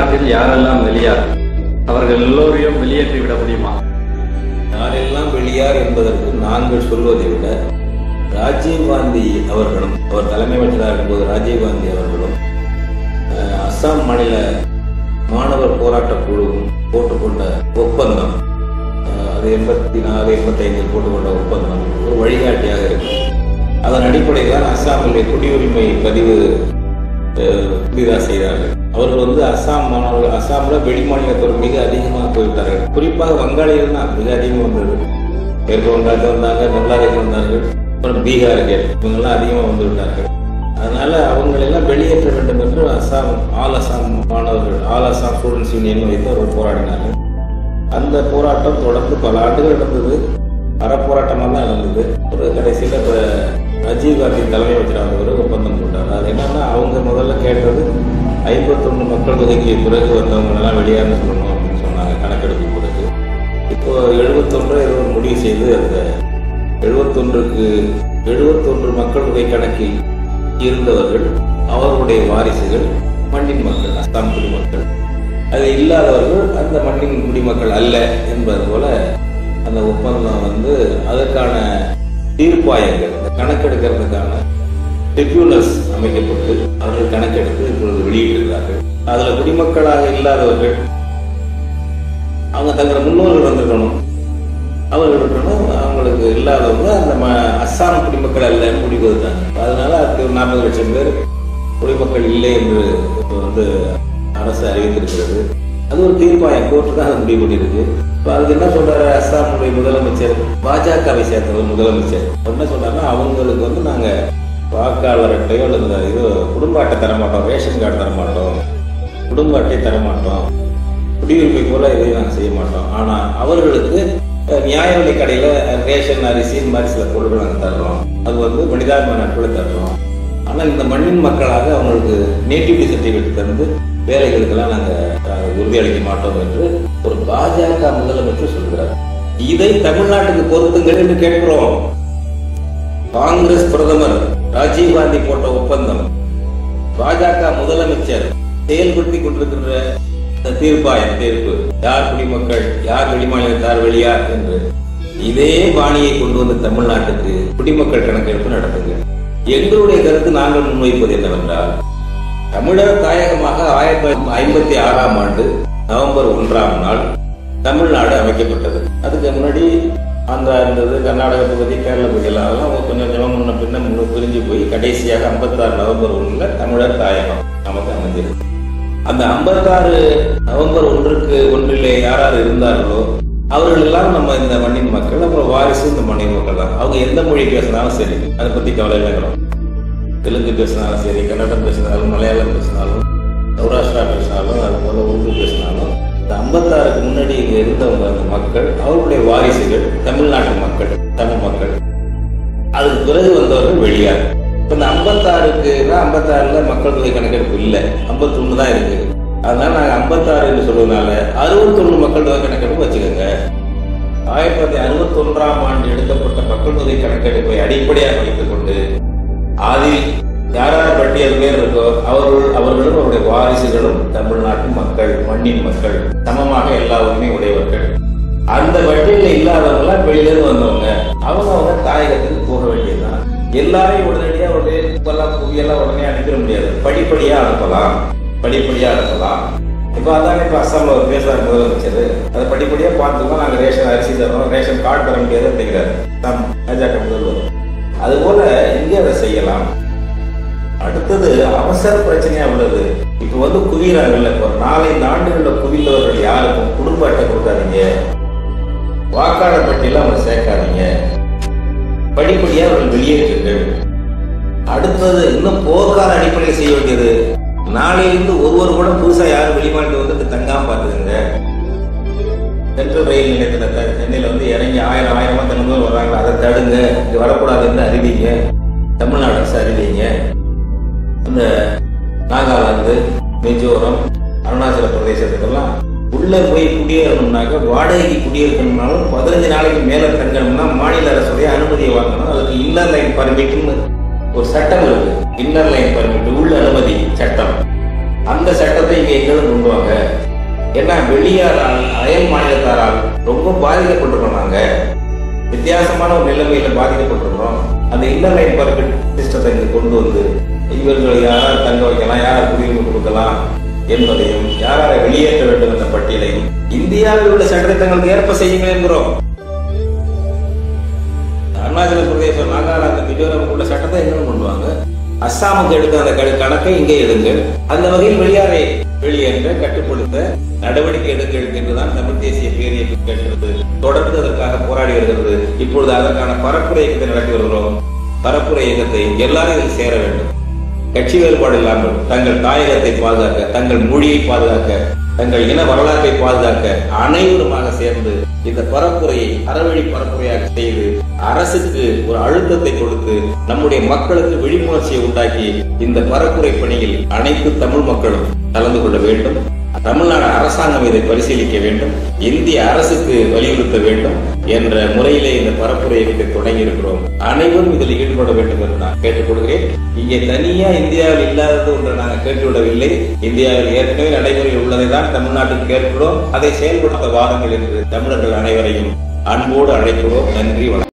தமிழ்நாட்டில் யாரெல்லாம் வெளியார் அவர்கள் எல்லோரையும் வெளியேற்றி விட முடியுமா யாரெல்லாம் வெளியார் என்பதற்கு நாங்கள் சொல்வதை விட ராஜீவ் காந்தி அவர்களும் அவர் தலைமை அமைச்சராக இருக்கும்போது ராஜீவ் காந்தி அவர்களும் அஹ், அஸ்ஸாம் மாநில மாணவர் போராட்ட குழுவும் போட்டுக்கொண்ட ஒப்பந்தம் அஹ், அது எண்பத்தி நாலு எண்பத்தைந்தில் போட்டுக்கொண்ட ஒப்பந்தம் ஒரு வழிகாட்டியாக இருக்கும் அதன் அடிப்படையில் தான் அஸ்ஸாமிலே குடியுரிமை பதிவு அஹ், புதிதாக செய்தார்கள் அவர்கள் வந்து அஸ்ஸாம் மாணவர்கள் அஸ்ஸாமில் வெளிமாநிலத்தவர் மிக அதிகமாக போய்விட்டார்கள் குறிப்பாக வங்காளிகள் தான் மிக அதிகமாக வந்தது மேற்கு வங்காளத்தில் வந்தாங்க பங்களாதேஷ் வந்தார்கள் அப்புறம் பீகார்கள் இவங்கெல்லாம் அதிகமாக வந்து விட்டார்கள் அதனால அவங்களெல்லாம் வெளியேற்ற வேண்டும் என்று அஸ்ஸாம் ஆல் அஸ்ஸாம் மாணவர்கள் ஆல் அஸ்ஸாம் ஸ்டூடெண்ட்ஸ் யூனியன் வைத்து அவர் போராடினார்கள் அந்த போராட்டம் தொடர்ந்து பல ஆண்டுகள் நடந்தது அறப்போராட்டமாக தான் நடந்தது ஒரு கடைசியில் இப்போ ராஜீவ் காந்தி தலைமை வச்சிருந்தவர் ஒப்பந்தம் போட்டார் அது என்னன்னா அவங்க முதல்ல கேட்டது ஐம்பத்தொன்று மக்கள் தொகைக்கு பிறகு வந்தவங்களெல்லாம் வெளியான்னு சொல்லணும் அப்படின்னு சொன்னாங்க கணக்கெடுப்பு பிறகு இப்போ எழுபத்தொன்று ஏதோ ஒரு முடிவு செய்து அந்த எழுபத்தொன்றுக்கு எழுபத்தொன்று மக்கள் தொகை கணக்கில் இருந்தவர்கள் அவர்களுடைய வாரிசுகள் மண்ணின் மக்கள் அஸ்ஸாம் குடிமக்கள் அது இல்லாதவர்கள் அந்த மண்ணின் குடிமக்கள் அல்ல என்பது போல அந்த ஒப்பந்தம் வந்து அதற்கான தீர்ப்பாயங்கள் இந்த கணக்கெடுக்கிறதுக்கான ட்ரிபியூனல்ஸ் அமைக்கப்பட்டு அவர்கள் கணக்கெடுத்து இப்பொழுது வெளியிட்டிருக்கிறார்கள் அதுல குடிமக்களாக இல்லாதவர்கள் அவங்க தங்களோட முன்னோர்கள் வந்திருக்கணும் அவர்கள் இருக்கணும் அவங்களுக்கு இல்லாதவங்க அந்த ம அஸ்ஸாம் குடிமக்கள் அல்லன்னு முடிவு வந்துட்டாங்க அதனால அதுக்கு ஒரு நாற்பது லட்சம் பேர் குடிமக்கள் இல்லை என்று இப்போ வந்து அரசு அறிவித்திருக்கிறது அது ஒரு தீர்ப்பாயம் கோர்ட்டு தான் அது முடிவு பண்ணியிருக்கு இப்போ அதுக்கு என்ன சொல்றாரு அஸ்ஸாமுடைய முதலமைச்சர் பாஜகவை சேர்ந்தவர் முதலமைச்சர் அவர் என்ன சொல்றாருன்னா அவங்களுக்கு வந்து நாங்க வாக்காளர் அட்டையோ அல்லது இந்த இது குடும்ப அட்டை தர மாட்டோம் ரேஷன் கார்டு தர மாட்டோம் குடும்ப அட்டை தர மாட்டோம் குடியுரிமை போல இதை நாங்கள் செய்ய மாட்டோம் ஆனா அவர்களுக்கு அஹ், நியாய விலை கடையில ரேஷன் அரிசி இந்த மாதிரி சில பொருட்கள் நாங்கள் தர்றோம் அது வந்து மனிதாபிமான நாட்களை தர்றோம் ஆனால் இந்த மண்ணின் மக்களாக அவங்களுக்கு நேட்டிவிட்டி சர்டிஃபிகேட் தந்து வேலைகளுக்கெல்லாம் நாங்கள் உறுதியளிக்க மாட்டோம் என்று ஒரு பாஜக முதலமைச்சர் சொல்கிறார் இதை தமிழ்நாட்டுக்கு பொருத்துங்கள் என்று கேட்கிறோம் காங்கிரஸ் பிரதமர் ராஜீவ் காந்தி போட்ட ஒப்பந்தம் பாஜக முதலமைச்சர் செயல்படுத்தி கொண்டிருக்கின்ற இந்த தீர்ப்பாயம் தீர்ப்பு யார் குடிமக்கள் யார் வெளிமாநிலத்தார் வெளியார் என்று இதே பாணியை கொண்டு வந்து தமிழ்நாட்டுக்கு குடிமக்கள் கணக்கெடுப்பு நடத்துங்க எங்களுடைய கருத்து நாங்கள் முன்வைப்பது என்னவென்றால் தமிழர் தாயகமாக ஆயிரத்தி தொள்ளாயிரத்தி ஐம்பத்தி ஆறாம் ஆண்டு நவம்பர் ஒன்றாம் நாள் தமிழ்நாடு அமைக்கப்பட்டது அதுக்கு முன்னாடி ஆந்திரா இருந்தது கர்நாடக பகுதி கேரள பகுதி எல்லாம் அதெல்லாம் கொஞ்சம் கொஞ்சமாக முன்ன பின்ன முன்ன பிரிஞ்சு போய் கடைசியாக ஐம்பத்தாறு நவம்பர் ஒன்றில் தமிழர் தாயகம் நமக்கு அமைஞ்சிருக்கு அந்த ஐம்பத்தாறு நவம்பர் ஒன்றுக்கு ஒன்றிலே யார் யார் இருந்தார்களோ அவர்கள் எல்லாம் நம்ம இந்த மண்ணின் மக்கள் அப்புறம் வாரிசு இந்த மண்ணின் மக்கள் தான் அவங்க எந்த மொழி பேசினாலும் சரி அதை பத்தி கவலை வேணும் தெலுங்கு பேசினாலும் சரி கன்னடம் பேசினாலும் மலையாளம் பேசினாலும் சௌராஷ்டிரா பேசினாலும் அது போல உருது பேசினாலும் இந்த ஐம்பத்தாறுக்கு முன்னாடி இங்க இருந்தவங்க அந்த மக்கள் அவர்களுடைய வாரிசுகள் தமிழ்நாட்டு மக்கள் தமிழ் மக்கள் அதுக்கு பிறகு வந்தவர்கள் வெளியார் இப்ப இந்த ஐம்பத்தாறுக்கு ஐம்பத்தாறுல மக்கள் தொகை கணக்கெடுப்பு இல்லை ஐம்பத்தொன்னு தான் இருக்கு அதனால நாங்க ஐம்பத்தாறு என்று சொல்வதனால அறுபத்தொன்னு மக்கள் தொகை கணக்கெடுப்பு வச்சுக்கோங்க ஆயிரத்தி தொள்ளாயிரத்தி அறுபத்தொன்றாம் ஆண்டு எடுக்கப்பட்ட மக்கள் தொகை கணக்கெடுப்பை அடிப்படையாக வைத்துக் கொண்டு அதில் யார் யார் பட்டியல் பேர் இருக்கோ அவர்கள் அவர்களும் அவருடைய வாரிசுகளும் தமிழ்நாட்டு மக்கள் மண்ணின் மக்கள் சமமாக எல்லா உரிமையும் உடையவர்கள் அந்த பட்டியலில் இல்லாதவங்களாம் வெளியிலிருந்து வந்தவங்க அவங்க அவங்க தாயகத்துக்கு போக வேண்டியதுதான் எல்லாரையும் உடனடியாக உடனே இப்பெல்லாம் புவியெல்லாம் உடனே அனுப்பிட முடியாது படிப்படியா அனுப்பலாம் படிப்படியா அனுப்பலாம் இப்போ அதான் இப்போ அஸ்ஸாமில் ஒரு பேசுறாரு முதலமைச்சர் அதை படிப்படியா பார்த்துக்கோ நாங்கள் ரேஷன் அரிசி தரோம் ரேஷன் கார்டு தர முடியாது அப்படிங்கிறாரு நம் பாஜக முதல்வர் அதுபோல இங்கே அதை செய்யலாம் அடுத்தது அவசர பிரச்சனையா உள்ளது இப்போ வந்து குவிகிறாங்கல்ல இப்போ நாலஞ்சு ஆண்டுகள்ல குவிந்தவர்கள் யாருக்கும் குடும்ப அட்டை கொடுக்காதீங்க வாக்காளர் பட்டியல அவங்க சேர்க்காதீங்க படிப்படியா அவர்கள் வெளியேற்றுங்கள் அடுத்தது இன்னும் போர்க்கால அடிப்படையில் செய்ய வேண்டியது நாளையிலிருந்து ஒருவர் கூட புதுசா யாரும் வெளிமாநில வந்து தங்காம பார்த்துக்கங்க சென்ட்ரல் ரயில் நிலையத்துல த- சென்னையில வந்து இறங்கி ஆயிரம் ஆயிரமா தினமும் வர்றாங்க அதை தடுங்க இங்க வரக்கூடாதுன்னு அறிவிங்க தமிழ்நாடு அரசு அறிவிங்க இந்த நாகாலாந்து மிசோரம் அருணாச்சல பிரதேசத்துக்கெல்லாம் உள்ள போய் குடியேறணும்னாக்க வாடகைக்கு குடியிருக்கணும்னாலும் பதினஞ்சு நாளைக்கு மேல தங்கணும்னா மாநில அரசுடைய அனுமதியை வாங்கணும் அதுக்கு இன்னர் லைன் பர்மிட்னு ஒரு சட்டம் இருக்கு இன்னர் லைன் பர்மிட் உள்ள அனுமதி சட்டம் அந்த சட்டத்தை இங்க எங்களும் கொண்டு வாங்க ஏன்னா வெளியாரால் அயல் மாநிலத்தாரால் ரொம்ப பாதிக்கப்பட்டிருக்கோம் நாங்க வித்தியாசமான ஒரு நிலைமையில பாதிக்கப்பட்டிருக்கிறோம் அந்த இன்னர் லைன் பர்மிட் சிஸ்டத்தை இங்க கொண்டு வந்து இவர்களை யாரால் தங்க வைக்கலாம் யாரை குடியுரிமை கொடுக்கலாம் என்பதையும் யாரை வெளியேற்ற வேண்டும் என்ற பட்டியலையும் இந்தியாவில் உள்ள சட்டத்திட்டங்களுக்கு ஏற்ப செய்யுங்கள் என்கிறோம் அருணாச்சல பிரதேசம் நாகாலாந்து மிஜோரம் உள்ள சட்டத்தை எங்க கொண்டு வாங்க அஸ்ஸாமுக்கு எடுத்த அந்த கண- கணக்கை இங்கே எடுங்கள் அந்த வகையில் வெளியாரை வெளியேற்ற கட்டுப்படுத்த நடவடிக்கை எடுக்க எடுக்கின்றதுதான் தமிழ் தேசிய பேரியக்கம் கேட்கிறது தொடர்ந்து அதற்காக போராடி வருகிறது இப்பொழுது அதற்கான பரப்புரை இயக்கத்தை நடத்தி வருகிறோம் பரப்புரை இயக்கத்தை எல்லாரும் இதில் சேர வேண்டும் கட்சி வேறுபாடு இல்லாமல் தங்கள் தாயகத்தை பாதுகாக்க தங்கள் மொழியை பாதுகாக்க தங்கள் இன வரலாற்றை பாதுகாக்க அனைவருமாக சேர்ந்து இந்த பரப்புரையை அறவழி பரப்புரையாக செய்து அரசுக்கு ஒரு அழுத்தத்தை கொடுத்து நம்முடைய மக்களுக்கு விழிப்புணர்ச்சியை உண்டாக்கி இந்த பரப்புரை பணியில் அனைத்து தமிழ் மக்களும் கலந்து கொள்ள வேண்டும் தமிழ்நாடு அரசாங்கம் இதை பரிசீலிக்க வேண்டும் இந்திய அரசுக்கு வலியுறுத்த வேண்டும் என்ற முறையிலே இந்த பரப்புரை இயக்கத்தை தொடங்கி இருக்கிறோம் அனைவரும் இதில் ஈடுபட வேண்டும் என்று நான் கேட்டுக்கொள்கிறேன் இங்கே தனியா இந்தியாவில் இல்லாதது ஒன்று நாங்கள் கேட்டுவிடவில்லை இந்தியாவில் ஏற்கனவே நடைமுறையில் உள்ளதை தான் தமிழ்நாட்டுக்கு கேட்கிறோம் அதை செயல்படுத்த வாருங்கள் என்று தமிழர்கள் அனைவரையும் அன்போடு அழைக்கிறோம் நன்றி வணக்கம்